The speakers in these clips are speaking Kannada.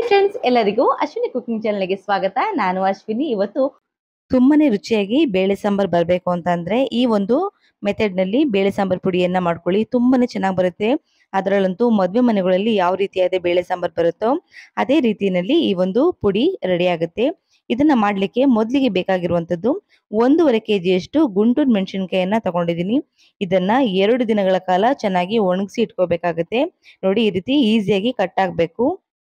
ಫ್ರೆಂಡ್ಸ್ ಎಲ್ಲರಿಗೂ ಅಶ್ವಿನಿ ಕುಕಿಂಗ್ ಚಾನಲ್ಗೆ ಸ್ವಾಗತ ನಾನು ಅಶ್ವಿನಿ ಇವತ್ತು ತುಂಬಾನೇ ರುಚಿಯಾಗಿ ಬೇಳೆ ಸಾಂಬಾರ್ ಬರಬೇಕು ಅಂತಂದ್ರೆ ಈ ಒಂದು ಮೆಥಡ್ ನಲ್ಲಿ ಬೇಳೆ ಸಾಂಬಾರ್ ಪುಡಿಯನ್ನ ಮಾಡ್ಕೊಳ್ಳಿ ತುಂಬಾನೇ ಚೆನ್ನಾಗಿ ಬರುತ್ತೆ ಅದರಲ್ಲಂತೂ ಮದುವೆ ಮನೆಗಳಲ್ಲಿ ಯಾವ ರೀತಿಯಾದ ಬೇಳೆ ಸಾಂಬಾರ್ ಬರುತ್ತೋ ಅದೇ ರೀತಿಯಲ್ಲಿ ಈ ಒಂದು ಪುಡಿ ರೆಡಿ ಆಗುತ್ತೆ ಇದನ್ನ ಮಾಡ್ಲಿಕ್ಕೆ ಮೊದಲಿಗೆ ಬೇಕಾಗಿರುವಂತದ್ದು ಒಂದೂವರೆ ಕೆ ಜಿಯಷ್ಟು ಗುಂಟೂರು ಮೆಣಸಿನ್ಕಾಯನ್ನ ತಗೊಂಡಿದ್ದೀನಿ ಇದನ್ನ ಎರಡು ದಿನಗಳ ಕಾಲ ಚೆನ್ನಾಗಿ ಒಣಗಿಸಿ ಇಟ್ಕೋಬೇಕಾಗತ್ತೆ ನೋಡಿ ಈ ರೀತಿ ಈಸಿಯಾಗಿ ಕಟ್ ಆಗ್ಬೇಕು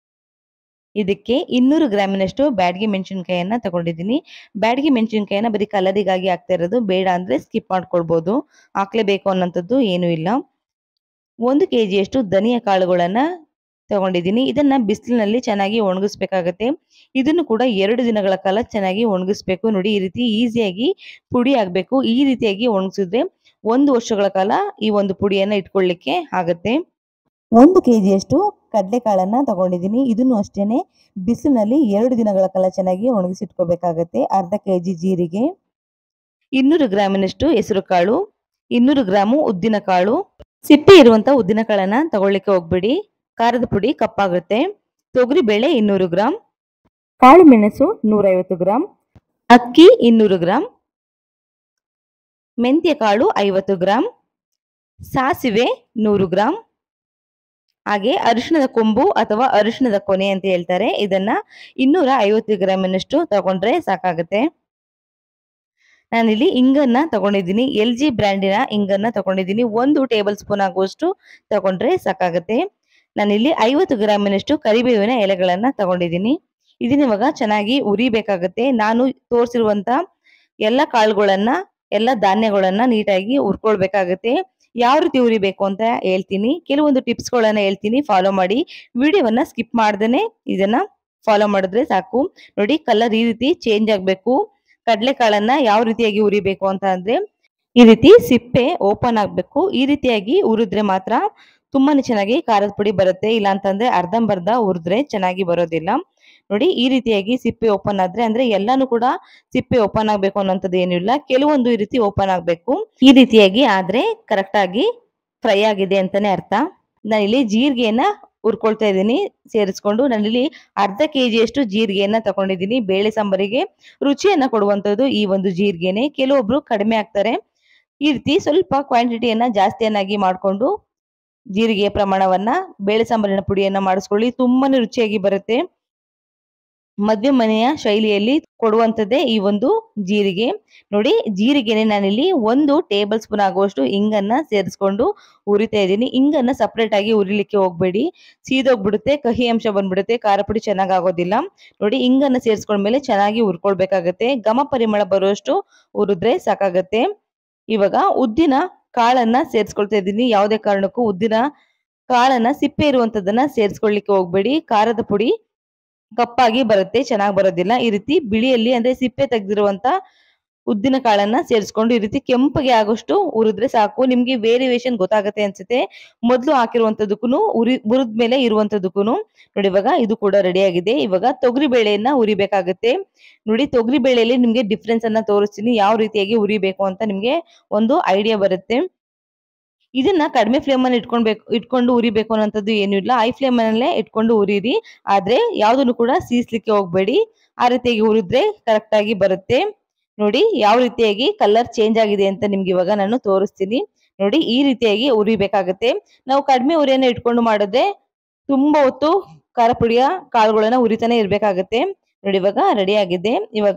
ಇದಕ್ಕೆ ಇನ್ನೂರು ಗ್ರಾಮಿನಷ್ಟು ಬ್ಯಾಡಗಿ ಮೆಣಸಿನ್ಕಾಯನ್ನ ತಗೊಂಡಿದ್ದೀನಿ ಬ್ಯಾಡಗಿ ಮೆಣಸಿನ್ಕಾಯನ್ನ ಬರೀ ಕಲರಿಗಾಗಿ ಆಗ್ತಾ ಇರೋದು ಬೇಡ ಅಂದ್ರೆ ಸ್ಕಿಪ್ ಮಾಡ್ಕೊಳ್ಬಹುದು ಹಾಕ್ಲೇಬೇಕು ಅನ್ನೋಂಥದ್ದು ಏನೂ ಇಲ್ಲ ಒಂದು ಕೆ ಜಿಯಷ್ಟು ಧನಿಯಾ ಕಾಳುಗಳನ್ನ ತಗೊಂಡಿದ್ದೀನಿ ಇದನ್ನ ಬಿಸಿಲಿನಲ್ಲಿ ಚೆನ್ನಾಗಿ ಒಣಗಿಸ್ಬೇಕಾಗತ್ತೆ ಇದನ್ನು ಕೂಡ ಎರಡು ದಿನಗಳ ಕಾಲ ಚೆನ್ನಾಗಿ ಒಣಗಿಸ್ಬೇಕು ನೋಡಿ ಈ ರೀತಿ ಈಸಿಯಾಗಿ ಪುಡಿ ಆಗ್ಬೇಕು ಈ ರೀತಿಯಾಗಿ ಒಣಗಿಸಿದ್ರೆ ಒಂದು ವರ್ಷಗಳ ಕಾಲ ಈ ಒಂದು ಪುಡಿಯನ್ನ ಇಟ್ಕೊಳ್ಳಿಕ್ಕೆ ಆಗತ್ತೆ ಒಂದು ಕೆ ಜಿಯಷ್ಟು ಕಡಲೆಕಾಳನ್ನ ತಗೊಂಡಿದ್ದೀನಿ ಇದನ್ನು ಅಷ್ಟೇನೆ ಬಿಸಿಲಿನಲ್ಲಿ ಎರಡು ದಿನಗಳ ಕಾಲ ಚೆನ್ನಾಗಿ ಒಣಗಿಸಿಟ್ಕೋಬೇಕಾಗತ್ತೆ ಅರ್ಧ ಕೆ ಜಿ ಜೀರಿಗೆ ಇನ್ನೂರು ಗ್ರಾಮಿನಷ್ಟು ಹೆಸರು ಕಾಳು ಇನ್ನೂರು ಗ್ರಾಮು ಉದ್ದಿನ ಕಾಳು ಸಿಪ್ಪೆ ಇರುವಂತ ಉದ್ದಿನ ಕಾಳನ್ನ ತಗೊಳ್ಳಿಕ್ಕೆ ಹೋಗ್ಬೇಡಿ ಖಾರದ ಪುಡಿ ಕಪ್ಪಾಗುತ್ತೆ ತೊಗರಿ ಬೇಳೆ ಇನ್ನೂರು ಗ್ರಾಮ್ ಕಾಳು ಮೆಣಸು ನೂರೈವತ್ತು ಗ್ರಾಮ್ ಅಕ್ಕಿ ಇನ್ನೂರು ಗ್ರಾಮ್ ಮೆಂತ್ಯ ಕಾಳು ಐವತ್ತು ಗ್ರಾಮ್ ಸಾಸಿವೆ ನೂರು ಗ್ರಾಮ್ ಹಾಗೆ ಅರಿಶಿಣದ ಕೊಂಬು ಅಥವಾ ಅರಿಶಿಣದ ಕೊನೆ ಅಂತ ಹೇಳ್ತಾರೆ ಇದನ್ನ ಇನ್ನೂರ ಐವತ್ತು ಗ್ರಾಮಿನಷ್ಟು ತಗೊಂಡ್ರೆ ಸಾಕಾಗುತ್ತೆ ನಾನಿಲ್ಲಿ ಇಂಗನ್ನ ತಗೊಂಡಿದ್ದೀನಿ ಎಲ್ ಜಿ ಬ್ರ್ಯಾಂಡಿನ ಇಂಗನ್ನ ತಗೊಂಡಿದ್ದೀನಿ ಒಂದು ಟೇಬಲ್ ಸ್ಪೂನ್ ಆಗುವಷ್ಟು ತಗೊಂಡ್ರೆ ಸಾಕಾಗುತ್ತೆ ನಾನಿಲ್ಲಿ ಐವತ್ತು ಗ್ರಾಮಿನಷ್ಟು ಕರಿಬೇವಿನ ಎಲೆಗಳನ್ನ ತಗೊಂಡಿದ್ದೀನಿ ಇದನ್ನ ಇವಾಗ ಚೆನ್ನಾಗಿ ಉರಿಬೇಕಾಗತ್ತೆ ನಾನು ತೋರಿಸಿರುವಂತ ಎಲ್ಲ ಕಾಳುಗಳನ್ನ ಎಲ್ಲ ಧಾನ್ಯಗಳನ್ನ ನೀಟಾಗಿ ಹುರ್ಕೊಳ್ಬೇಕಾಗತ್ತೆ ಯಾವ ರೀತಿ ಉರಿಬೇಕು ಅಂತ ಹೇಳ್ತೀನಿ ಕೆಲವೊಂದು ಟಿಪ್ಸ್ಗಳನ್ನ ಹೇಳ್ತೀನಿ ಫಾಲೋ ಮಾಡಿ ವಿಡಿಯೋವನ್ನ ಸ್ಕಿಪ್ ಮಾಡ್ದೇನೆ ಇದನ್ನ ಫಾಲೋ ಮಾಡಿದ್ರೆ ಸಾಕು ನೋಡಿ ಕಲರ್ ಈ ರೀತಿ ಚೇಂಜ್ ಆಗ್ಬೇಕು ಕಡಲೆಕಾಳನ್ನ ಯಾವ ರೀತಿಯಾಗಿ ಉರಿಬೇಕು ಅಂತ ಅಂದ್ರೆ ಈ ರೀತಿ ಸಿಪ್ಪೆ ಓಪನ್ ಆಗ್ಬೇಕು ಈ ರೀತಿಯಾಗಿ ಉರಿದ್ರೆ ಮಾತ್ರ ತುಂಬಾನೇ ಚೆನ್ನಾಗಿ ಖಾರದ ಪುಡಿ ಬರುತ್ತೆ ಇಲ್ಲ ಅಂತಂದ್ರೆ ಅರ್ಧಂಬರ್ಧ ಉರಿದ್ರೆ ಚೆನ್ನಾಗಿ ಬರೋದಿಲ್ಲ ನೋಡಿ ಈ ರೀತಿಯಾಗಿ ಸಿಪ್ಪೆ ಓಪನ್ ಆದ್ರೆ ಅಂದ್ರೆ ಎಲ್ಲಾನು ಕೂಡ ಸಿಪ್ಪೆ ಓಪನ್ ಆಗ್ಬೇಕು ಅನ್ನೋಂಥದ್ದು ಏನೂ ಇಲ್ಲ ಕೆಲವೊಂದು ಈ ರೀತಿ ಓಪನ್ ಆಗ್ಬೇಕು ಈ ರೀತಿಯಾಗಿ ಆದ್ರೆ ಕರೆಕ್ಟ್ ಆಗಿ ಫ್ರೈ ಆಗಿದೆ ಅಂತಾನೆ ಅರ್ಥ ನಾನಿಲ್ಲಿ ಜೀರಿಗೆಯನ್ನ ಹುರ್ಕೊಳ್ತಾ ಇದ್ದೀನಿ ಸೇರಿಸ್ಕೊಂಡು ನಾನಿಲ್ಲಿ ಅರ್ಧ ಕೆ ಜಿಯಷ್ಟು ಜೀರಿಗೆಯನ್ನ ತಗೊಂಡಿದ್ದೀನಿ ಬೇಳೆ ಸಾಂಬಾರಿಗೆ ರುಚಿಯನ್ನ ಕೊಡುವಂಥದ್ದು ಈ ಒಂದು ಜೀರಿಗೆನೆ ಕೆಲವೊಬ್ರು ಕಡಿಮೆ ಆಗ್ತಾರೆ ಈ ರೀತಿ ಸ್ವಲ್ಪ ಕ್ವಾಂಟಿಟಿಯನ್ನ ಜಾಸ್ತಿಯನ್ನಾಗಿ ಮಾಡಿಕೊಂಡು ಜೀರಿಗೆಯ ಪ್ರಮಾಣವನ್ನ ಬೇಳೆ ಸಾಂಬಾರಿನ ಪುಡಿಯನ್ನ ಮಾಡಿಸ್ಕೊಳ್ಳಿ ತುಂಬಾನೇ ರುಚಿಯಾಗಿ ಬರುತ್ತೆ ಮಧ್ಯ ಮನೆಯ ಶೈಲಿಯಲ್ಲಿ ಕೊಡುವಂಥದ್ದೇ ಈ ಒಂದು ಜೀರಿಗೆ ನೋಡಿ ಜೀರಿಗೆನೆ ನಾನಿಲ್ಲಿ ಒಂದು ಟೇಬಲ್ ಸ್ಪೂನ್ ಆಗುವಷ್ಟು ಇಂಗನ್ನ ಸೇರಿಸ್ಕೊಂಡು ಉರಿತಾ ಇದ್ದೀನಿ ಇಂಗನ್ನ ಸಪ್ರೇಟ್ ಆಗಿ ಉರಿಲಿಕ್ಕೆ ಹೋಗ್ಬೇಡಿ ಸೀದೋಗ್ಬಿಡುತ್ತೆ ಕಹಿ ಅಂಶ ಬಂದ್ಬಿಡುತ್ತೆ ಖಾರ ಪುಡಿ ಚೆನ್ನಾಗ್ ಆಗೋದಿಲ್ಲ ನೋಡಿ ಇಂಗನ್ನ ಸೇರಿಸ್ಕೊಂಡ್ಮೇಲೆ ಚೆನ್ನಾಗಿ ಹುರ್ಕೊಳ್ಬೇಕಾಗತ್ತೆ ಘಮ ಪರಿಮಳ ಬರುವಷ್ಟು ಹುರಿದ್ರೆ ಸಾಕಾಗತ್ತೆ ಇವಾಗ ಉದ್ದಿನ ಕಾಳನ್ನ ಸೇರಿಸ್ಕೊಳ್ತಾ ಇದ್ದೀನಿ ಯಾವುದೇ ಕಾರಣಕ್ಕೂ ಉದ್ದಿನ ಕಾಳನ್ನ ಸಿಪ್ಪೆ ಇರುವಂತದನ್ನ ಸೇರಿಸ್ಕೊಳ್ಳಿಕ್ಕೆ ಹೋಗ್ಬೇಡಿ ಖಾರದ ಪುಡಿ ಕಪ್ಪಾಗಿ ಬರುತ್ತೆ ಚೆನ್ನಾಗಿ ಬರೋದಿಲ್ಲ ಈ ರೀತಿ ಬಿಳಿಯಲ್ಲಿ ಅಂದ್ರೆ ಸಿಪ್ಪೆ ತೆಗೆದಿರುವಂತ ಉದ್ದಿನ ಕಾಳನ್ನ ಸೇರಿಸ್ಕೊಂಡು ಈ ರೀತಿ ಕೆಂಪಗೆ ಆಗೋಷ್ಟು ಉರಿದ್ರೆ ಸಾಕು ನಿಮ್ಗೆ ವೇರಿಯೇಷನ್ ಗೊತ್ತಾಗತ್ತೆ ಅನ್ಸುತ್ತೆ ಮೊದಲು ಹಾಕಿರುವಂತದಕ್ಕೂ ಉರಿ ಹುರಿದ್ಮೇಲೆ ಇರುವಂತದಕ್ಕೂ ನೋಡಿ ಇವಾಗ ಇದು ಕೂಡ ರೆಡಿ ಆಗಿದೆ ಇವಾಗ ತೊಗರಿ ಬೇಳೆಯನ್ನ ಉರಿಬೇಕಾಗತ್ತೆ ನೋಡಿ ತೊಗರಿ ಬೇಳೆಯಲ್ಲಿ ನಿಮ್ಗೆ ಡಿಫ್ರೆನ್ಸ್ ಅನ್ನ ತೋರಿಸ್ತೀನಿ ಯಾವ ರೀತಿಯಾಗಿ ಉರಿಬೇಕು ಅಂತ ನಿಮ್ಗೆ ಒಂದು ಐಡಿಯಾ ಬರುತ್ತೆ ಇದನ್ನ ಕಡಿಮೆ ಫ್ಲೇಮ್ ಅಲ್ಲಿ ಇಟ್ಕೊಳ್ಬೇಕು ಇಟ್ಕೊಂಡು ಉರಿಬೇಕು ಅನ್ನೋಂಥದ್ದು ಏನು ಇಲ್ಲ ಹೈ ಫ್ಲೇಮ್ ಅಲ್ಲೇ ಇಟ್ಕೊಂಡು ಉರಿರಿ ಆದ್ರೆ ಯಾವ್ದನ್ನು ಕೂಡ ಸೀಸ್ಲಿಕ್ಕೆ ಹೋಗ್ಬೇಡಿ ಆ ರೀತಿಯಾಗಿ ಉರಿದ್ರೆ ಕರೆಕ್ಟ್ ಆಗಿ ಬರುತ್ತೆ ನೋಡಿ ಯಾವ ರೀತಿಯಾಗಿ ಕಲರ್ ಚೇಂಜ್ ಆಗಿದೆ ಅಂತ ನಿಮ್ಗೆ ಇವಾಗ ನಾನು ತೋರಿಸ್ತೀನಿ ನೋಡಿ ಈ ರೀತಿಯಾಗಿ ಉರಿಬೇಕಾಗತ್ತೆ ನಾವು ಕಡಿಮೆ ಉರಿಯನ್ನ ಇಟ್ಕೊಂಡು ಮಾಡಿದ್ರೆ ತುಂಬಾ ಹೊತ್ತು ಖಾರ ಪುಡಿಯ ಕಾಳುಗಳನ್ನ ಉರಿತಾನೆ ಇರ್ಬೇಕಾಗತ್ತೆ ನೋಡಿ ಇವಾಗ ರೆಡಿ ಆಗಿದೆ ಇವಾಗ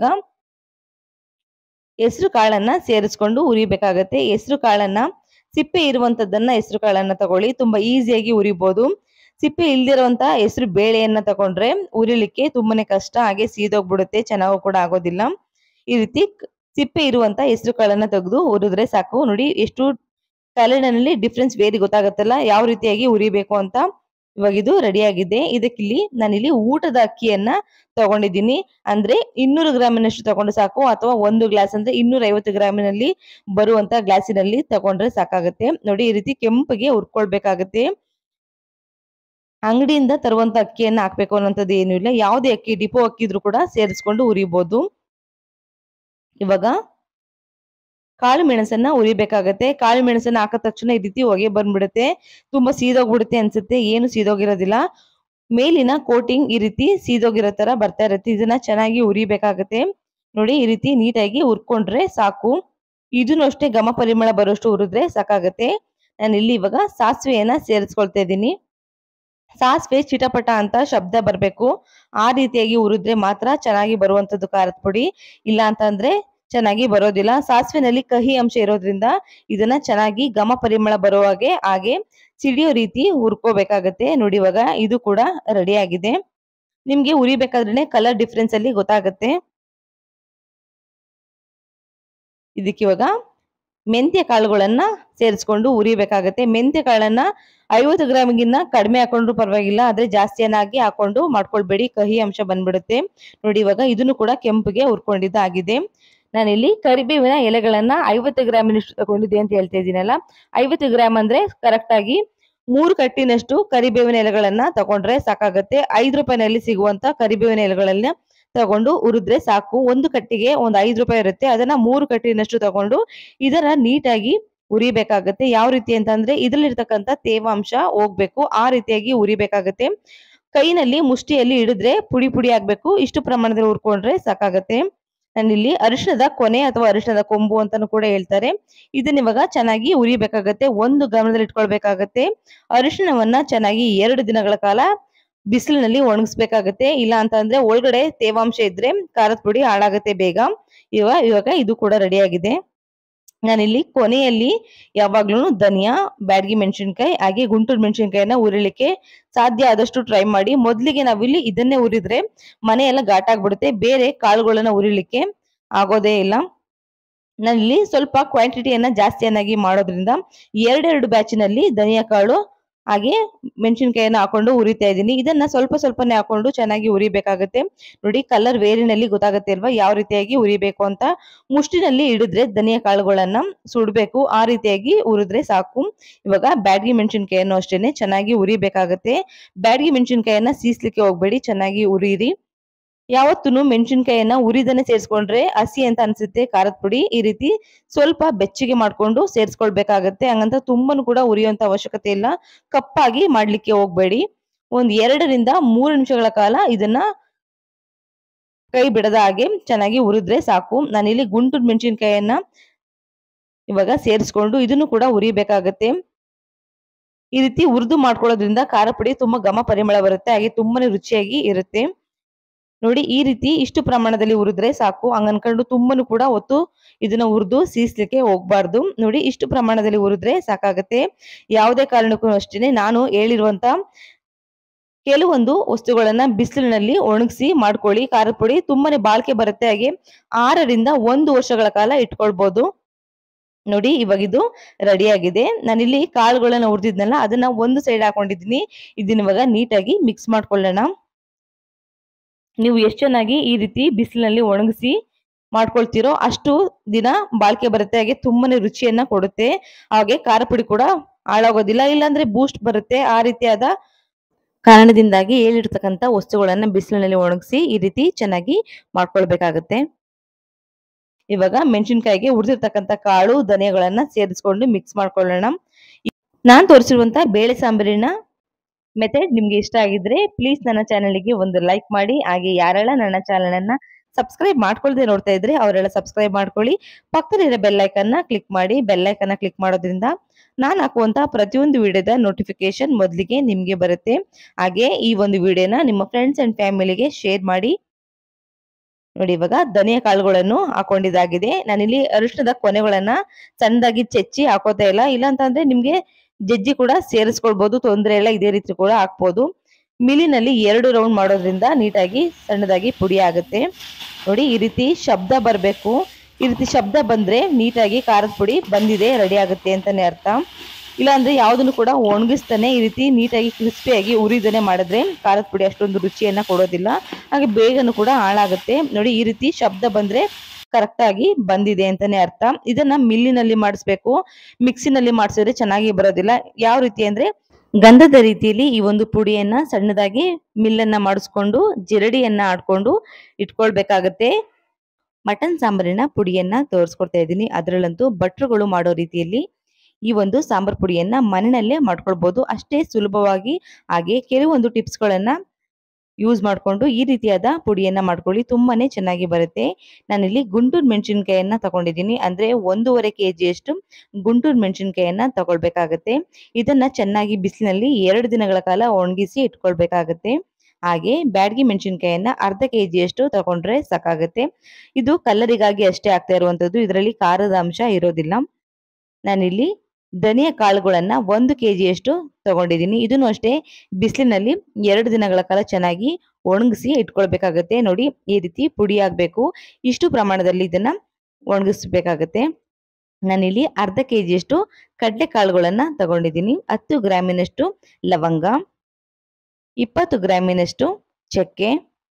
ಹೆಸರು ಕಾಳನ್ನ ಸೇರಿಸ್ಕೊಂಡು ಉರಿಬೇಕಾಗತ್ತೆ ಹೆಸರು ಕಾಳನ್ನ ಸಿಪ್ಪೆ ಇರುವಂತದ್ದನ್ನ ಹೆಸರು ಕಾಳನ್ನ ತಗೊಳ್ಳಿ ತುಂಬಾ ಈಸಿಯಾಗಿ ಉರಿಬಹುದು ಸಿಪ್ಪೆ ಇಲ್ದಿರುವಂತ ಹೆಸರು ಬೇಳೆಯನ್ನ ತಗೊಂಡ್ರೆ ಉರಿಲಿಕ್ಕೆ ತುಂಬಾನೇ ಕಷ್ಟ ಹಾಗೆ ಸೀದೋಗ್ಬಿಡುತ್ತೆ ಚೆನ್ನಾಗೂ ಕೂಡ ಆಗೋದಿಲ್ಲ ಈ ರೀತಿ ಸಿಪ್ಪೆ ಇರುವಂತ ಹೆಸರು ಕಾಳನ್ನ ತೆಗೆದು ಉರಿದ್ರೆ ಸಾಕು ನೋಡಿ ಎಷ್ಟು ಕಲರಿನಲ್ಲಿ ಡಿಫ್ರೆನ್ಸ್ ಬೇರೆ ಗೊತ್ತಾಗತ್ತಲ್ಲ ಯಾವ ರೀತಿಯಾಗಿ ಉರಿಬೇಕು ಅಂತ ಇವಾಗ ಇದು ರೆಡಿ ಆಗಿದೆ ಇದಕ್ಕಿಲ್ಲಿ ನಾನಿಲ್ಲಿ ಊಟದ ಅಕ್ಕಿಯನ್ನ ತಗೊಂಡಿದ್ದೀನಿ ಅಂದ್ರೆ ಇನ್ನೂರು ಗ್ರಾಮಿನಷ್ಟು ತಗೊಂಡು ಸಾಕು ಅಥವಾ ಒಂದು ಗ್ಲಾಸ್ ಅಂದ್ರೆ ಇನ್ನೂರ ಐವತ್ತು ಗ್ರಾಮಿನಲ್ಲಿ ಬರುವಂತ ಗ್ಲಾಸಿನಲ್ಲಿ ತಗೊಂಡ್ರೆ ಸಾಕಾಗುತ್ತೆ ನೋಡಿ ಈ ರೀತಿ ಕೆಂಪಗೆ ಹುರ್ಕೊಳ್ಬೇಕಾಗತ್ತೆ ಅಂಗಡಿಯಿಂದ ತರುವಂತ ಅಕ್ಕಿಯನ್ನ ಹಾಕ್ಬೇಕು ಅನ್ನೋಂಥದ್ದು ಏನು ಇಲ್ಲ ಯಾವುದೇ ಅಕ್ಕಿ ಡಿಪೋ ಅಕ್ಕಿ ಇದ್ರೂ ಕೂಡ ಸೇರಿಸ್ಕೊಂಡು ಉರಿಬಹುದು ಇವಾಗ ಕಾಳು ಮೆಣಸನ್ನ ಉರಿಬೇಕಾಗತ್ತೆ ಕಾಳು ಮೆಣಸನ್ನ ಹಾಕಿದ ತಕ್ಷಣ ಈ ರೀತಿ ಹೊಗೆ ಬಂದ್ಬಿಡುತ್ತೆ ತುಂಬಾ ಸೀದೋಗ್ಬಿಡುತ್ತೆ ಅನ್ಸುತ್ತೆ ಏನು ಸೀದೋಗಿರೋದಿಲ್ಲ ಮೇಲಿನ ಕೋಟಿಂಗ್ ಈ ರೀತಿ ಸೀದೋಗಿರೋ ತರ ಬರ್ತಾ ಇರುತ್ತೆ ಇದನ್ನ ಚೆನ್ನಾಗಿ ಉರಿಬೇಕಾಗತ್ತೆ ನೋಡಿ ಈ ರೀತಿ ನೀಟಾಗಿ ಹುರ್ಕೊಂಡ್ರೆ ಸಾಕು ಇದನ್ನು ಅಷ್ಟೇ ಘಮ ಪರಿಮಳ ಬರೋಷ್ಟು ಹುರಿದ್ರೆ ಸಾಕಾಗತ್ತೆ ನಾನು ಇಲ್ಲಿ ಇವಾಗ ಸಾಸಿವೆಯನ್ನ ಸೇರಿಸ್ಕೊಳ್ತಾ ಇದ್ದೀನಿ ಸಾಸಿವೆ ಚಿಟಪಟ ಅಂತ ಶಬ್ದ ಬರಬೇಕು ಆ ರೀತಿಯಾಗಿ ಹುರಿದ್ರೆ ಮಾತ್ರ ಚೆನ್ನಾಗಿ ಬರುವಂತದ್ದು ಖಾರದ ಪುಡಿ ಇಲ್ಲ ಅಂತಂದ್ರೆ ಚೆನ್ನಾಗಿ ಬರೋದಿಲ್ಲ ಸಾಸಿವೆನಲ್ಲಿ ಕಹಿ ಅಂಶ ಇರೋದ್ರಿಂದ ಇದನ್ನ ಚೆನ್ನಾಗಿ ಘಮ ಪರಿಮಳ ಬರೋ ಹಾಗೆ ಹಾಗೆ ಸಿಡಿಯೋ ರೀತಿ ಹುರ್ಕೋಬೇಕಾಗತ್ತೆ ನೋಡಿ ಇವಾಗ ಇದು ಕೂಡ ರೆಡಿ ಆಗಿದೆ ನಿಮ್ಗೆ ಉರಿಬೇಕಾದ್ರೆ ಕಲರ್ ಡಿಫ್ರೆನ್ಸ್ ಅಲ್ಲಿ ಗೊತ್ತಾಗತ್ತೆ ಇದಕ್ಕೆ ಇವಾಗ ಮೆಂತ್ಯ ಕಾಳುಗಳನ್ನ ಸೇರಿಸ್ಕೊಂಡು ಉರಿಬೇಕಾಗತ್ತೆ ಮೆಂತ್ಯ ಕಾಳನ್ನ ಐವತ್ತು ಗ್ರಾಮಿಗಿನ್ನ ಕಡಿಮೆ ಹಾಕೊಂಡ್ರು ಪರವಾಗಿಲ್ಲ ಆದ್ರೆ ಜಾಸ್ತಿಯನ್ನಾಗಿ ಹಾಕೊಂಡು ಮಾಡ್ಕೊಳ್ಬೇಡಿ ಕಹಿ ಅಂಶ ಬಂದ್ಬಿಡುತ್ತೆ ನೋಡಿ ಇವಾಗ ಇದನ್ನು ಕೂಡ ಕೆಂಪಿಗೆ ಹುರ್ಕೊಂಡಿದ್ದಾಗಿದೆ ನಾನಿಲ್ಲಿ ಕರಿಬೇವಿನ ಎಲೆಗಳನ್ನ ಐವತ್ತು ಗ್ರಾಮಿನಷ್ಟು ತಗೊಂಡಿದ್ದೆ ಅಂತ ಹೇಳ್ತಾ ಇದ್ದೀನಲ್ಲ ಐವತ್ತು ಗ್ರಾಮ್ ಅಂದ್ರೆ ಕರೆಕ್ಟ್ ಆಗಿ ಮೂರು ಕಟ್ಟಿನಷ್ಟು ಕರಿಬೇವಿನ ಎಲೆಗಳನ್ನ ತಗೊಂಡ್ರೆ ಸಾಕಾಗತ್ತೆ ಐದು ರೂಪಾಯಿನಲ್ಲಿ ಸಿಗುವಂತ ಕರಿಬೇವಿನ ಎಲೆಗಳನ್ನ ತಗೊಂಡು ಉರಿದ್ರೆ ಸಾಕು ಒಂದು ಕಟ್ಟಿಗೆ ಒಂದು ಐದು ರೂಪಾಯಿ ಇರುತ್ತೆ ಅದನ್ನ ಮೂರು ಕಟ್ಟಿನಷ್ಟು ತಗೊಂಡು ಇದನ್ನ ನೀಟಾಗಿ ಉರಿಬೇಕಾಗತ್ತೆ ಯಾವ ರೀತಿ ಅಂತಂದ್ರೆ ಇದ್ರಲ್ಲಿರ್ತಕ್ಕಂಥ ತೇವಾಂಶ ಹೋಗ್ಬೇಕು ಆ ರೀತಿಯಾಗಿ ಉರಿಬೇಕಾಗತ್ತೆ ಕೈನಲ್ಲಿ ಮುಷ್ಟಿಯಲ್ಲಿ ಹಿಡಿದ್ರೆ ಪುಡಿ ಪುಡಿ ಆಗ್ಬೇಕು ಇಷ್ಟು ಪ್ರಮಾಣದಲ್ಲಿ ಹುರ್ಕೊಂಡ್ರೆ ಸಾಕಾಗತ್ತೆ ನಾನಿಲ್ಲಿ ಅರಿಶಿಣದ ಕೊನೆ ಅಥವಾ ಅರಿಶಿಣದ ಕೊಂಬು ಅಂತಾನು ಕೂಡ ಹೇಳ್ತಾರೆ ಇದನ್ನ ಇವಾಗ ಚೆನ್ನಾಗಿ ಉರಿಬೇಕಾಗತ್ತೆ ಒಂದು ಗಮನದಲ್ಲಿ ಇಟ್ಕೊಳ್ಬೇಕಾಗತ್ತೆ ಅರಿಶಿಣವನ್ನ ಚೆನ್ನಾಗಿ ಎರಡು ದಿನಗಳ ಕಾಲ ಬಿಸಿಲಿನಲ್ಲಿ ಒಣಗಿಸ್ಬೇಕಾಗತ್ತೆ ಇಲ್ಲ ಅಂತಂದ್ರೆ ಒಳಗಡೆ ತೇವಾಂಶ ಇದ್ರೆ ಖಾರದ ಪುಡಿ ಹಾಳಾಗತ್ತೆ ಬೇಗ ಇವಾಗ ಇವಾಗ ಇದು ಕೂಡ ರೆಡಿ ಆಗಿದೆ ನಾನಿಲ್ಲಿ ಕೊನೆಯಲ್ಲಿ ಯಾವಾಗ್ಲೂ ಧನಿಯಾ ಬ್ಯಾಡಗಿ ಮೆಣಸಿನ್ಕಾಯಿ ಹಾಗೆ ಗುಂಟೂರು ಮೆಣಸಿನ್ಕಾಯಿನ ಉರಿಲಿಕ್ಕೆ ಸಾಧ್ಯ ಆದಷ್ಟು ಟ್ರೈ ಮಾಡಿ ಮೊದ್ಲಿಗೆ ನಾವಿಲ್ಲಿ ಇದನ್ನೇ ಉರಿದ್ರೆ ಮನೆ ಎಲ್ಲ ಘಾಟಾಗ್ಬಿಡುತ್ತೆ ಬೇರೆ ಕಾಳುಗಳನ್ನ ಉರಿಲಿಕ್ಕೆ ಆಗೋದೇ ಇಲ್ಲ ನಾನಿಲ್ಲಿ ಸ್ವಲ್ಪ ಕ್ವಾಂಟಿಟಿಯನ್ನ ಜಾಸ್ತಿಯನ್ನಾಗಿ ಮಾಡೋದ್ರಿಂದ ಎರಡೆರಡು ಬ್ಯಾಚಿನಲ್ಲಿ ಧನಿಯಾ ಕಾಳು ಹಾಗೆ ಮೆಣಸಿನ್ಕಾಯಿನ ಹಾಕೊಂಡು ಉರಿತಾ ಇದ್ದೀನಿ ಇದನ್ನ ಸ್ವಲ್ಪ ಸ್ವಲ್ಪನೇ ಹಾಕೊಂಡು ಚೆನ್ನಾಗಿ ಉರಿಬೇಕಾಗತ್ತೆ ನೋಡಿ ಕಲರ್ ವೇರಿನಲ್ಲಿ ಗೊತ್ತಾಗುತ್ತೆ ಅಲ್ವಾ ಯಾವ ರೀತಿಯಾಗಿ ಉರಿಬೇಕು ಅಂತ ಮುಷ್ಟಿನಲ್ಲಿ ಹಿಡಿದ್ರೆ ಧನಿಯಾ ಕಾಳುಗಳನ್ನ ಸುಡ್ಬೇಕು ಆ ರೀತಿಯಾಗಿ ಉರಿದ್ರೆ ಸಾಕು ಇವಾಗ ಬ್ಯಾಡಗಿ ಮೆಣಸಿನ್ಕಾಯನ್ನು ಅಷ್ಟೇನೆ ಚೆನ್ನಾಗಿ ಉರಿಬೇಕಾಗತ್ತೆ ಬ್ಯಾಡಗಿ ಮೆಣಸಿನ್ಕಾಯನ್ನ ಸೀಸ್ಲಿಕ್ಕೆ ಹೋಗ್ಬೇಡಿ ಚೆನ್ನಾಗಿ ಉರಿರಿ ಯಾವತ್ತೂ ಮೆಣಸಿನ್ಕಾಯನ್ನ ಉರಿದನೆ ಸೇರಿಸ್ಕೊಂಡ್ರೆ ಹಸಿ ಅಂತ ಅನ್ಸುತ್ತೆ ಖಾರದ ಪುಡಿ ಈ ರೀತಿ ಸ್ವಲ್ಪ ಬೆಚ್ಚಗೆ ಮಾಡ್ಕೊಂಡು ಸೇರಿಸ್ಕೊಳ್ಬೇಕಾಗತ್ತೆ ಹಂಗಂತ ತುಂಬಾನು ಕೂಡ ಉರಿಯುವಂತ ಅವಶ್ಯಕತೆ ಇಲ್ಲ ಕಪ್ಪಾಗಿ ಮಾಡ್ಲಿಕ್ಕೆ ಹೋಗ್ಬೇಡಿ ಒಂದ್ ಎರಡರಿಂದ ಮೂರು ನಿಮಿಷಗಳ ಕಾಲ ಇದನ್ನ ಕೈ ಬಿಡದ ಹಾಗೆ ಚೆನ್ನಾಗಿ ಉರಿದ್ರೆ ಸಾಕು ನಾನಿಲ್ಲಿ ಗುಂಟೂರು ಮೆಣಸಿನ್ಕಾಯನ್ನ ಇವಾಗ ಸೇರಿಸ್ಕೊಂಡು ಇದನ್ನು ಕೂಡ ಉರಿಬೇಕಾಗತ್ತೆ ಈ ರೀತಿ ಉರಿದು ಮಾಡ್ಕೊಳ್ಳೋದ್ರಿಂದ ಖಾರ ಪುಡಿ ತುಂಬಾ ಘಮ ಪರಿಮಳ ಬರುತ್ತೆ ಹಾಗೆ ತುಂಬಾನೇ ರುಚಿಯಾಗಿ ಇರುತ್ತೆ ನೋಡಿ ಈ ರೀತಿ ಇಷ್ಟು ಪ್ರಮಾಣದಲ್ಲಿ ಉರಿದ್ರೆ ಸಾಕು ಹಂಗ ಅನ್ಕೊಂಡು ತುಂಬಾನು ಕೂಡ ಒತ್ತು ಇದನ್ನ ಉರಿದು ಸೀಸ್ಲಿಕ್ಕೆ ಹೋಗ್ಬಾರ್ದು ನೋಡಿ ಇಷ್ಟು ಪ್ರಮಾಣದಲ್ಲಿ ಉರಿದ್ರೆ ಸಾಕಾಗತ್ತೆ ಯಾವುದೇ ಕಾರಣಕ್ಕೂ ಅಷ್ಟೇನೆ ನಾನು ಹೇಳಿರುವಂತ ಕೆಲವೊಂದು ವಸ್ತುಗಳನ್ನ ಬಿಸಿಲಿನಲ್ಲಿ ಒಣಗಿಸಿ ಮಾಡ್ಕೊಳ್ಳಿ ಖಾರದ ಪುಡಿ ತುಂಬಾನೇ ಬಾಳಿಕೆ ಬರುತ್ತೆ ಹಾಗೆ ಆರರಿಂದ ಒಂದು ವರ್ಷಗಳ ಕಾಲ ಇಟ್ಕೊಳ್ಬಹುದು ನೋಡಿ ಇವಾಗ ಇದು ರೆಡಿ ಆಗಿದೆ ನಾನಿಲ್ಲಿ ಕಾಳುಗಳನ್ನ ಹುರಿದಿದ್ನಲ್ಲ ಅದನ್ನ ಒಂದು ಸೈಡ್ ಹಾಕೊಂಡಿದ್ದೀನಿ ಇದನ್ನ ಇವಾಗ ನೀಟಾಗಿ ಮಿಕ್ಸ್ ಮಾಡ್ಕೊಳ್ಳೋಣ ನೀವು ಎಷ್ಟು ಚೆನ್ನಾಗಿ ಈ ರೀತಿ ಬಿಸಿಲಿನಲ್ಲಿ ಒಣಗಿಸಿ ಮಾಡ್ಕೊಳ್ತಿರೋ ಅಷ್ಟು ದಿನ ಬಾಳಿಕೆ ಬರುತ್ತೆ ಹಾಗೆ ತುಂಬಾನೇ ರುಚಿಯನ್ನ ಕೊಡುತ್ತೆ ಹಾಗೆ ಖಾರ ಪುಡಿ ಕೂಡ ಹಾಳಾಗೋದಿಲ್ಲ ಇಲ್ಲಾಂದ್ರೆ ಬೂಸ್ಟ್ ಬರುತ್ತೆ ಆ ರೀತಿಯಾದ ಕಾರಣದಿಂದಾಗಿ ಹೇಳಿರ್ತಕ್ಕಂಥ ವಸ್ತುಗಳನ್ನ ಬಿಸಿಲಿನಲ್ಲಿ ಒಣಗಿಸಿ ಈ ರೀತಿ ಚೆನ್ನಾಗಿ ಮಾಡ್ಕೊಳ್ಬೇಕಾಗತ್ತೆ ಇವಾಗ ಮೆಣಸಿನ್ಕಾಯಿಗೆ ಹುರಿದಿರ್ತಕ್ಕಂಥ ಕಾಳು ಧನಿಯಾಗಳನ್ನ ಸೇರಿಸ್ಕೊಂಡು ಮಿಕ್ಸ್ ಮಾಡ್ಕೊಳ್ಳೋಣ ನಾನ್ ತೋರಿಸಿರುವಂತ ಬೇಳೆ ಸಾಂಬಾರಿನ ಮೆಥಡ್ ನಿಮ್ಗೆ ಇಷ್ಟ ಆಗಿದ್ರೆ ಪ್ಲೀಸ್ ನನ್ನ ಚಾನಲ್ಗೆ ಒಂದು ಲೈಕ್ ಮಾಡಿ ಹಾಗೆ ಯಾರೆಲ್ಲ ನನ್ನ ಚಾನಲ್ ಅನ್ನ ಸಬ್ಸ್ಕ್ರೈಬ್ ಮಾಡ್ಕೊಳ್ದೆ ನೋಡ್ತಾ ಇದ್ರೆ ಅವರೆಲ್ಲ ಸಬ್ಸ್ಕ್ರೈಬ್ ಮಾಡ್ಕೊಳ್ಳಿ ಪಕ್ಕದಲ್ಲಿರೋ ಬೆಲ್ ಐಕನ್ನ ಕ್ಲಿಕ್ ಮಾಡಿ ಬೆಲ್ ಐಕನ್ನ ಕ್ಲಿಕ್ ಮಾಡೋದ್ರಿಂದ ನಾನು ಹಾಕುವಂತ ಪ್ರತಿಯೊಂದು ವಿಡಿಯೋದ ನೋಟಿಫಿಕೇಶನ್ ಮೊದಲಿಗೆ ನಿಮ್ಗೆ ಬರುತ್ತೆ ಹಾಗೆ ಈ ಒಂದು ವಿಡಿಯೋನ ನಿಮ್ಮ ಫ್ರೆಂಡ್ಸ್ ಅಂಡ್ ಫ್ಯಾಮಿಲಿಗೆ ಶೇರ್ ಮಾಡಿ ನೋಡಿ ಇವಾಗ ಧನಿಯಾ ಕಾಳುಗಳನ್ನು ಹಾಕೊಂಡಿದ್ದಾಗಿದೆ ನಾನಿಲ್ಲಿ ಅರಿಶಿಣದ ಕೊನೆಗಳನ್ನ ಸಣ್ಣದಾಗಿ ಚೆಚ್ಚಿ ಹಾಕೋತಾ ಇಲ್ಲ ಇಲ್ಲ ಅಂತಂದ್ರೆ ನಿಮ್ಗೆ ಜಜ್ಜಿ ಕೂಡ ಸೇರಿಸ್ಕೊಳ್ಬಹುದು ತೊಂದರೆ ಇಲ್ಲ ಇದೇ ರೀತಿ ಕೂಡ ಹಾಕ್ಬೋದು ಮಿಲಿನಲ್ಲಿ ಎರಡು ರೌಂಡ್ ಮಾಡೋದ್ರಿಂದ ನೀಟಾಗಿ ಸಣ್ಣದಾಗಿ ಪುಡಿ ಆಗುತ್ತೆ ನೋಡಿ ಈ ರೀತಿ ಶಬ್ದ ಬರಬೇಕು ಈ ರೀತಿ ಶಬ್ದ ಬಂದ್ರೆ ನೀಟಾಗಿ ಖಾರದ ಪುಡಿ ಬಂದಿದೆ ರೆಡಿ ಆಗುತ್ತೆ ಅಂತಾನೆ ಅರ್ಥ ಇಲ್ಲ ಅಂದ್ರೆ ಯಾವ್ದನ್ನು ಕೂಡ ಒಣಗಿಸ್ತಾನೆ ಈ ರೀತಿ ನೀಟಾಗಿ ಕ್ರಿಸ್ಪಿಯಾಗಿ ಉರಿದನೆ ಮಾಡಿದ್ರೆ ಖಾರದ ಪುಡಿ ಅಷ್ಟೊಂದು ರುಚಿಯನ್ನ ಕೊಡೋದಿಲ್ಲ ಹಾಗೆ ಬೇಗನೂ ಕೂಡ ಹಾಳಾಗುತ್ತೆ ನೋಡಿ ಈ ರೀತಿ ಶಬ್ದ ಬಂದ್ರೆ ಕರೆಕ್ಟ್ ಆಗಿ ಬಂದಿದೆ ಅಂತಾನೆ ಅರ್ಥ ಇದನ್ನ ಮಿಲ್ಲಿನಲ್ಲಿ ಮಾಡಿಸ್ಬೇಕು ಮಿಕ್ಸಿನಲ್ಲಿ ಮಾಡಿಸಿದ್ರೆ ಚೆನ್ನಾಗಿ ಬರೋದಿಲ್ಲ ಯಾವ ರೀತಿ ಅಂದ್ರೆ ಗಂಧದ ರೀತಿಯಲ್ಲಿ ಈ ಒಂದು ಪುಡಿಯನ್ನ ಸಣ್ಣದಾಗಿ ಮಿಲ್ಲನ್ನ ಮಾಡಿಸ್ಕೊಂಡು ಜಿರಡಿಯನ್ನ ಆಡ್ಕೊಂಡು ಇಟ್ಕೊಳ್ಬೇಕಾಗತ್ತೆ ಮಟನ್ ಸಾಂಬಾರಿನ ಪುಡಿಯನ್ನ ತೋರಿಸ್ಕೊಡ್ತಾ ಇದ್ದೀನಿ ಅದರಲ್ಲಂತೂ ಭಟ್ರುಗಳು ಮಾಡೋ ರೀತಿಯಲ್ಲಿ ಈ ಒಂದು ಸಾಂಬಾರ್ ಪುಡಿಯನ್ನ ಮನೆಯಲ್ಲೇ ಮಾಡ್ಕೊಳ್ಬಹುದು ಅಷ್ಟೇ ಸುಲಭವಾಗಿ ಹಾಗೆ ಕೆಲವೊಂದು ಟಿಪ್ಸ್ಗಳನ್ನ ಯೂಸ್ ಮಾಡಿಕೊಂಡು ಈ ರೀತಿಯಾದ ಪುಡಿಯನ್ನ ಮಾಡ್ಕೊಳ್ಳಿ ತುಂಬಾನೇ ಚೆನ್ನಾಗಿ ಬರುತ್ತೆ ನಾನಿಲ್ಲಿ ಗುಂಟೂರು ಮೆಣಸಿನ್ಕಾಯನ್ನ ತಗೊಂಡಿದ್ದೀನಿ ಅಂದ್ರೆ ಒಂದೂವರೆ ಕೆ ಜಿಯಷ್ಟು ಗುಂಟೂರು ಮೆಣಸಿನ್ಕಾಯನ್ನ ತಗೊಳ್ಬೇಕಾಗತ್ತೆ ಇದನ್ನ ಚೆನ್ನಾಗಿ ಬಿಸಿಲಿನಲ್ಲಿ ಎರಡು ದಿನಗಳ ಕಾಲ ಒಣಗಿಸಿ ಇಟ್ಕೊಳ್ಬೇಕಾಗತ್ತೆ ಹಾಗೆ ಬ್ಯಾಡಗಿ ಮೆಣಸಿನ್ಕಾಯನ್ನ ಅರ್ಧ ಕೆ ಜಿಯಷ್ಟು ತಗೊಂಡ್ರೆ ಸಾಕಾಗತ್ತೆ ಇದು ಕಲ್ಲರಿಗಾಗಿ ಅಷ್ಟೇ ಆಗ್ತಾ ಇರುವಂತದ್ದು ಇದರಲ್ಲಿ ಖಾರದ ಅಂಶ ಇರೋದಿಲ್ಲ ನಾನಿಲ್ಲಿ ಧನಿಯಾ ಕಾಳುಗಳನ್ನ ಒಂದು ಕೆ ಜಿಯಷ್ಟು ತಗೊಂಡಿದ್ದೀನಿ ಇದನ್ನು ಅಷ್ಟೇ ಬಿಸಿಲಿನಲ್ಲಿ ಎರಡು ದಿನಗಳ ಕಾಲ ಚೆನ್ನಾಗಿ ಒಣಗಿಸಿ ಇಟ್ಕೊಳ್ಬೇಕಾಗತ್ತೆ ನೋಡಿ ಈ ರೀತಿ ಪುಡಿ ಆಗಬೇಕು ಇಷ್ಟು ಪ್ರಮಾಣದಲ್ಲಿ ಇದನ್ನ ಒಣಗಿಸ್ಬೇಕಾಗತ್ತೆ ನಾನಿಲ್ಲಿ ಅರ್ಧ ಕೆ ಜಿಯಷ್ಟು ಕಡಲೆ ಕಾಳುಗಳನ್ನ ತಗೊಂಡಿದ್ದೀನಿ ಹತ್ತು ಗ್ರಾಮಿನಷ್ಟು ಲವಂಗ ಇಪ್ಪತ್ತು ಗ್ರಾಮಿನಷ್ಟು ಚಕ್ಕೆ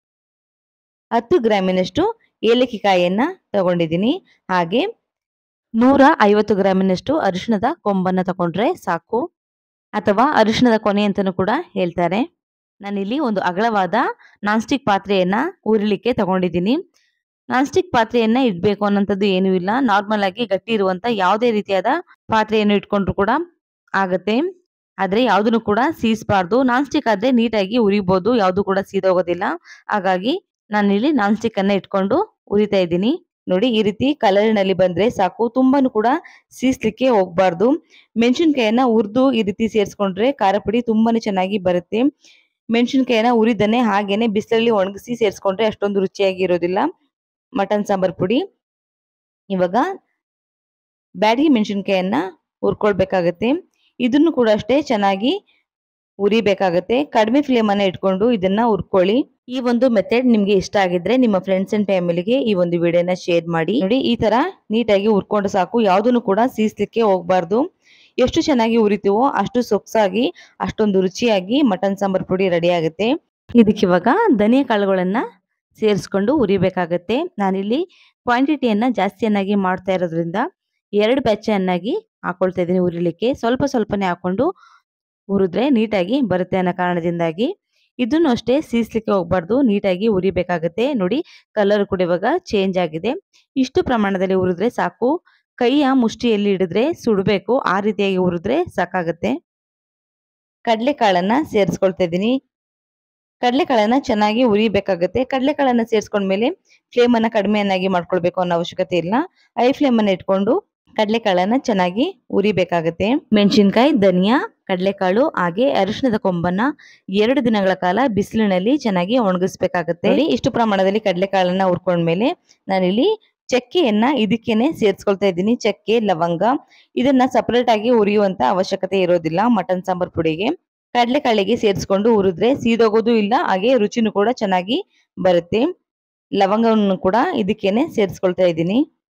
ಹತ್ತು ಗ್ರಾಮಿನಷ್ಟು ಏಲಕ್ಕಿ ಕಾಯಿಯನ್ನ ತಗೊಂಡಿದ್ದೀನಿ ಹಾಗೆ ನೂರ ಐವತ್ತು ಗ್ರಾಮಿನಷ್ಟು ಅರಿಶಿಣದ ಕೊಂಬನ್ನ ತಗೊಂಡ್ರೆ ಸಾಕು ಅಥವಾ ಅರಿಶಿಣದ ಕೊನೆ ಅಂತಲೂ ಕೂಡ ಹೇಳ್ತಾರೆ ನಾನಿಲ್ಲಿ ಒಂದು ಅಗಲವಾದ ನಾನ್ ಸ್ಟಿಕ್ ಪಾತ್ರೆಯನ್ನ ಉರಿಲಿಕ್ಕೆ ತಗೊಂಡಿದ್ದೀನಿ ನಾನ್ ಸ್ಟಿಕ್ ಪಾತ್ರೆಯನ್ನ ಇಡಬೇಕು ಅನ್ನೋಂಥದ್ದು ಏನೂ ಇಲ್ಲ ನಾರ್ಮಲ್ ಆಗಿ ಗಟ್ಟಿ ಇರುವಂತ ಯಾವುದೇ ರೀತಿಯಾದ ಪಾತ್ರೆಯನ್ನು ಇಟ್ಕೊಂಡ್ರು ಕೂಡ ಆಗತ್ತೆ ಆದ್ರೆ ಯಾವುದನ್ನು ಕೂಡ ಸೀಸ್ಬಾರ್ದು ನಾನ್ ಸ್ಟಿಕ್ ಆದ್ರೆ ನೀಟಾಗಿ ಉರಿಬಹುದು ಯಾವುದು ಕೂಡ ಸೀದೋಗೋದಿಲ್ಲ ಹಾಗಾಗಿ ನಾನಿಲ್ಲಿ ನಾನ್ ಸ್ಟಿಕ್ ಅನ್ನ ಇಟ್ಕೊಂಡು ಉರಿತಾ ಇದ್ದೀನಿ ನೋಡಿ ಈ ರೀತಿ ಕಲರಿನಲ್ಲಿ ಬಂದ್ರೆ ಸಾಕು ತುಂಬಾನು ಕೂಡ ಸೀಸ್ಲಿಕ್ಕೆ ಹೋಗ್ಬಾರ್ದು ಮೆಣಸಿನ್ಕಾಯನ್ನ ಹುರಿದು ಈ ರೀತಿ ಸೇರಿಸ್ಕೊಂಡ್ರೆ ಖಾರ ಪುಡಿ ತುಂಬಾನೇ ಚೆನ್ನಾಗಿ ಬರುತ್ತೆ ಮೆಣಸಿನ್ಕಾಯನ್ನ ಉರಿದನೆ ಹಾಗೇನೆ ಬಿಸಿಲಲ್ಲಿ ಒಣಗಿಸಿ ಸೇರಿಸ್ಕೊಂಡ್ರೆ ಅಷ್ಟೊಂದು ರುಚಿಯಾಗಿ ಇರೋದಿಲ್ಲ ಮಟನ್ ಸಾಂಬಾರ್ ಪುಡಿ ಇವಾಗ ಬ್ಯಾಡಗಿ ಮೆಣಸಿನ್ಕಾಯನ್ನ ಹುರ್ಕೊಳ್ಬೇಕಾಗತ್ತೆ ಇದನ್ನು ಕೂಡ ಅಷ್ಟೇ ಚೆನ್ನಾಗಿ ಉರಿಬೇಕಾಗತ್ತೆ ಕಡಿಮೆ ಫ್ಲೇಮ್ ಅನ್ನ ಇಟ್ಕೊಂಡು ಇದನ್ನ ಹುರ್ಕೊಳ್ಳಿ ಈ ಒಂದು ಮೆಥಡ್ ನಿಮ್ಗೆ ಇಷ್ಟ ಆಗಿದ್ರೆ ನಿಮ್ಮ ಫ್ರೆಂಡ್ಸ್ ಅಂಡ್ ಫ್ಯಾಮಿಲಿಗೆ ಈ ಒಂದು ವಿಡಿಯೋನ ಶೇರ್ ಮಾಡಿ ನೋಡಿ ಈ ತರ ನೀಟಾಗಿ ಹುರ್ಕೊಂಡು ಸಾಕು ಯಾವುದನ್ನು ಕೂಡ ಸೀಸ್ಲಿಕ್ಕೆ ಹೋಗ್ಬಾರ್ದು ಎಷ್ಟು ಚೆನ್ನಾಗಿ ಉರಿತೀವೋ ಅಷ್ಟು ಸೊಗ್ಸಾಗಿ ಅಷ್ಟೊಂದು ರುಚಿಯಾಗಿ ಮಟನ್ ಸಾಂಬಾರ್ ಪುಡಿ ರೆಡಿ ಆಗುತ್ತೆ ಇದಕ್ಕೆ ಇವಾಗ ಧನಿಯಾ ಕಾಳುಗಳನ್ನ ಸೇರಿಸ್ಕೊಂಡು ಉರಿಬೇಕಾಗತ್ತೆ ನಾನಿಲ್ಲಿ ಕ್ವಾಂಟಿಟಿಯನ್ನ ಜಾಸ್ತಿಯನ್ನಾಗಿ ಮಾಡ್ತಾ ಇರೋದ್ರಿಂದ ಎರಡು ಬ್ಯಾಚನ್ನಾಗಿ ಹಾಕೊಳ್ತಾ ಇದ್ದೀನಿ ಉರಿಲಿಕ್ಕೆ ಸ್ವಲ್ಪ ಸ್ವಲ್ಪನೇ ಹಾಕೊಂಡು ಹುರಿದ್ರೆ ನೀಟಾಗಿ ಬರುತ್ತೆ ಅನ್ನೋ ಕಾರಣದಿಂದಾಗಿ ಇದನ್ನು ಅಷ್ಟೇ ಸೀಸ್ಲಿಕ್ಕೆ ಹೋಗ್ಬಾರ್ದು ನೀಟಾಗಿ ಉರಿಬೇಕಾಗತ್ತೆ ನೋಡಿ ಕಲರ್ ಕೂಡ ಇವಾಗ ಚೇಂಜ್ ಆಗಿದೆ ಇಷ್ಟು ಪ್ರಮಾಣದಲ್ಲಿ ಹುರಿದ್ರೆ ಸಾಕು ಕೈಯ ಮುಷ್ಟಿಯಲ್ಲಿ ಹಿಡಿದ್ರೆ ಸುಡಬೇಕು ಆ ರೀತಿಯಾಗಿ ಹುರಿದ್ರೆ ಸಾಕಾಗತ್ತೆ ಕಡಲೆಕಾಳನ್ನ ಸೇರಿಸ್ಕೊಳ್ತಾ ಇದ್ದೀನಿ ಕಡಲೆಕಾಳನ್ನ ಚೆನ್ನಾಗಿ ಉರಿಬೇಕಾಗತ್ತೆ ಕಡಲೆಕಾಳನ್ನ ಸೇರಿಸ್ಕೊಂಡ್ಮೇಲೆ ಫ್ಲೇಮ್ ಅನ್ನ ಕಡಿಮೆಯನ್ನಾಗಿ ಮಾಡ್ಕೊಳ್ಬೇಕು ಅನ್ನೋ ಅವಶ್ಯಕತೆ ಇಲ್ಲ ಐ ಫ್ಲೇಮ್ ಅನ್ನ ಇಟ್ಕೊಂಡು ಕಡಲೆಕಾಳನ್ನ ಚೆನ್ನಾಗಿ ಉರಿಬೇಕಾಗತ್ತೆ ಮೆಣಸಿನ್ಕಾಯಿ ಧನಿಯಾ ಕಡಲೆಕಾಳು ಹಾಗೆ ಅರಿಶಿಣದ ಕೊಂಬನ್ನ ಎರಡು ದಿನಗಳ ಕಾಲ ಬಿಸಿಲಿನಲ್ಲಿ ಚೆನ್ನಾಗಿ ಒಣಗಿಸ್ಬೇಕಾಗತ್ತೆ ಇಷ್ಟು ಪ್ರಮಾಣದಲ್ಲಿ ಕಡಲೆಕಾಳನ್ನ ಹುರ್ಕೊಂಡ್ಮೇಲೆ ನಾನಿಲ್ಲಿ ಚಕ್ಕೆಯನ್ನ ಇದಕ್ಕೇನೆ ಸೇರಿಸ್ಕೊಳ್ತಾ ಇದ್ದೀನಿ ಚಕ್ಕೆ ಲವಂಗ ಇದನ್ನ ಸಪರೇಟ್ ಆಗಿ ಉರಿಯುವಂತ ಅವಶ್ಯಕತೆ ಇರೋದಿಲ್ಲ ಮಟನ್ ಸಾಂಬಾರ್ ಪುಡಿಗೆ ಕಡಲೆಕಾಳಿಗೆ ಸೇರಿಸ್ಕೊಂಡು ಹುರಿದ್ರೆ ಸೀದೋಗೋದು ಇಲ್ಲ ಹಾಗೆ ರುಚಿನೂ ಕೂಡ ಚೆನ್ನಾಗಿ ಬರುತ್ತೆ ಲವಂಗವನ್ನು ಕೂಡ ಇದಕ್ಕೇನೆ ಸೇರಿಸ್ಕೊಳ್ತಾ ಇದ್ದೀನಿ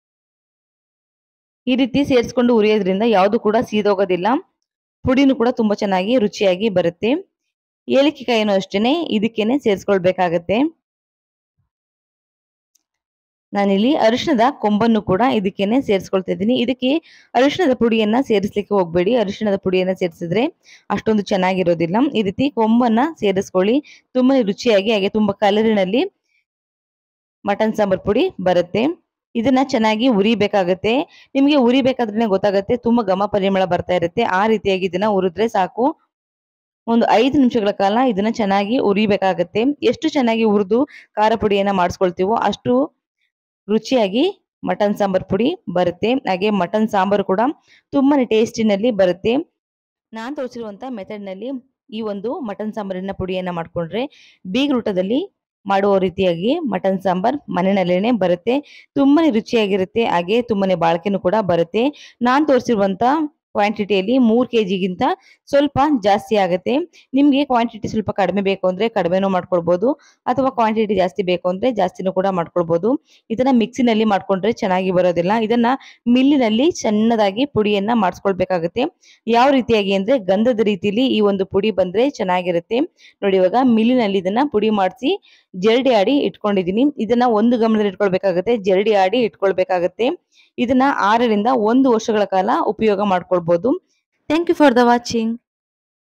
ಈ ರೀತಿ ಸೇರಿಸ್ಕೊಂಡು ಉರಿಯೋದ್ರಿಂದ ಯಾವುದು ಕೂಡ ಸೀದೋಗೋದಿಲ್ಲ ಪುಡಿನೂ ಕೂಡ ತುಂಬಾ ಚೆನ್ನಾಗಿ ರುಚಿಯಾಗಿ ಬರುತ್ತೆ ಏಲಕ್ಕಿ ಕಾಯಿನೂ ಅಷ್ಟೇನೆ ಇದಕ್ಕೇನೆ ಸೇರಿಸ್ಕೊಳ್ಬೇಕಾಗತ್ತೆ ನಾನಿಲ್ಲಿ ಅರಿಶಿಣದ ಕೊಂಬನ್ನು ಕೂಡ ಇದಕ್ಕೇನೆ ಸೇರಿಸ್ಕೊಳ್ತಾ ಇದ್ದೀನಿ ಇದಕ್ಕೆ ಅರಿಶಿಣದ ಪುಡಿಯನ್ನ ಸೇರಿಸ್ಲಿಕ್ಕೆ ಹೋಗ್ಬೇಡಿ ಅರಿಶಿಣದ ಪುಡಿಯನ್ನ ಸೇರಿಸಿದ್ರೆ ಅಷ್ಟೊಂದು ಚೆನ್ನಾಗಿರೋದಿಲ್ಲ ಈ ರೀತಿ ಕೊಂಬನ್ನ ಸೇರಿಸ್ಕೊಳ್ಳಿ ತುಂಬಾ ರುಚಿಯಾಗಿ ಹಾಗೆ ತುಂಬಾ ಕಲರಿನಲ್ಲಿ ಮಟನ್ ಸಾಂಬಾರ್ ಪುಡಿ ಬರುತ್ತೆ ಇದನ್ನ ಚೆನ್ನಾಗಿ ಉರಿಬೇಕಾಗತ್ತೆ ನಿಮಗೆ ಉರಿಬೇಕಾದ್ರೆ ಗೊತ್ತಾಗತ್ತೆ ತುಂಬಾ ಘಮ ಪರಿಮಳ ಬರ್ತಾ ಇರುತ್ತೆ ಆ ರೀತಿಯಾಗಿ ಇದನ್ನ ಉರಿದ್ರೆ ಸಾಕು ಒಂದು ಐದು ನಿಮಿಷಗಳ ಕಾಲ ಇದನ್ನ ಚೆನ್ನಾಗಿ ಉರಿಬೇಕಾಗತ್ತೆ ಎಷ್ಟು ಚೆನ್ನಾಗಿ ಹುರಿದು ಖಾರ ಪುಡಿಯನ್ನ ಮಾಡಿಸ್ಕೊಳ್ತೀವೋ ಅಷ್ಟು ರುಚಿಯಾಗಿ ಮಟನ್ ಸಾಂಬಾರ್ ಪುಡಿ ಬರುತ್ತೆ ಹಾಗೆ ಮಟನ್ ಸಾಂಬಾರು ಕೂಡ ತುಂಬಾನೇ ಟೇಸ್ಟಿನಲ್ಲಿ ಬರುತ್ತೆ ನಾನು ತೋರಿಸಿರುವಂತ ಮೆಥಡ್ನಲ್ಲಿ ಈ ಒಂದು ಮಟನ್ ಸಾಂಬಾರಿನ ಪುಡಿಯನ್ನ ಮಾಡ್ಕೊಂಡ್ರೆ ಬೀಗ್ರೂಟದಲ್ಲಿ ಮಾಡುವ ರೀತಿಯಾಗಿ ಮಟನ್ ಸಾಂಬಾರ್ ಮನೆಯಲ್ಲೇನೆ ಬರುತ್ತೆ ತುಂಬಾನೇ ರುಚಿಯಾಗಿರುತ್ತೆ ಹಾಗೆ ತುಂಬಾನೇ ಬಾಳ್ಕೆನೂ ಕೂಡ ಬರುತ್ತೆ ನಾನು ತೋರಿಸಿರುವಂತ ಕ್ವಾಂಟಿಟಿಯಲ್ಲಿ ಮೂರು ಕೆ ಜಿಗಿಂತ ಸ್ವಲ್ಪ ಜಾಸ್ತಿ ಆಗುತ್ತೆ ನಿಮಗೆ ಕ್ವಾಂಟಿಟಿ ಸ್ವಲ್ಪ ಕಡಿಮೆ ಬೇಕು ಅಂದರೆ ಕಡಿಮೆನೂ ಮಾಡ್ಕೊಳ್ಬೋದು ಅಥವಾ ಕ್ವಾಂಟಿಟಿ ಜಾಸ್ತಿ ಬೇಕು ಅಂದರೆ ಜಾಸ್ತಿನೂ ಕೂಡ ಮಾಡ್ಕೊಳ್ಬೋದು ಇದನ್ನ ಮಿಕ್ಸಿನಲ್ಲಿ ಮಾಡ್ಕೊಂಡ್ರೆ ಚೆನ್ನಾಗಿ ಬರೋದಿಲ್ಲ ಇದನ್ನ ಮಿಲ್ಲಿನಲ್ಲಿ ಸಣ್ಣದಾಗಿ ಪುಡಿಯನ್ನ ಮಾಡಿಸ್ಕೊಳ್ಬೇಕಾಗುತ್ತೆ ಯಾವ ರೀತಿಯಾಗಿ ಅಂದರೆ ಗಂಧದ ರೀತಿಲಿ ಈ ಒಂದು ಪುಡಿ ಬಂದರೆ ಚೆನ್ನಾಗಿರುತ್ತೆ ನೋಡಿ ಇವಾಗ ಮಿಲ್ಲಿನಲ್ಲಿ ಇದನ್ನ ಪುಡಿ ಮಾಡಿಸಿ ಜರಡಿ ಆಡಿ ಇಟ್ಕೊಂಡಿದ್ದೀನಿ ಇದನ್ನ ಒಂದು ಗಮನದಲ್ಲಿ ಇಟ್ಕೊಳ್ಬೇಕಾಗುತ್ತೆ ಜರಡಿ ಆಡಿ ಇಟ್ಕೊಳ್ಬೇಕಾಗುತ್ತೆ ಇದನ್ನ ಆರರಿಂದ ಒಂದು ವರ್ಷಗಳ ಕಾಲ ಉಪಯೋಗ ಮಾಡ್ಕೊಳ್ಬೋದು thank you for the watching